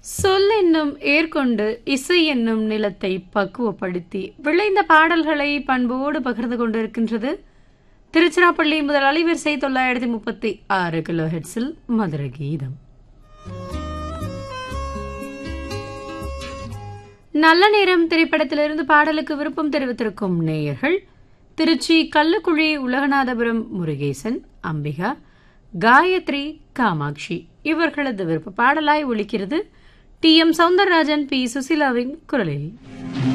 சொல் என்னும் ஏற்கொண்டு இசை என்னும் நிலத்தை பக்குவப்படுத்தி விளைந்த பாடல்களை பண்போடு பகிர்ந்து கொண்டிருக்கின்றது திருச்சிராப்பள்ளி முதல் அலைவரிசை தொள்ளாயிரத்தி முப்பத்தி ஆறு கிலோ ஹெட்ஸில் மதுர கீதம் நல்ல நேரம் திரைப்படத்திலிருந்து பாடலுக்கு விருப்பம் தெரிவித்திருக்கும் நேயர்கள் திருச்சி கல்லுக்குழி உலகநாதபுரம் முருகேசன் அம்பிகா காயத்ரி காமாட்சி இவர்களது விருப்ப பாடலாய் ஒலிக்கிறது டி எம் சவுந்தரராஜன் பி சுசிலாவின் குரலில்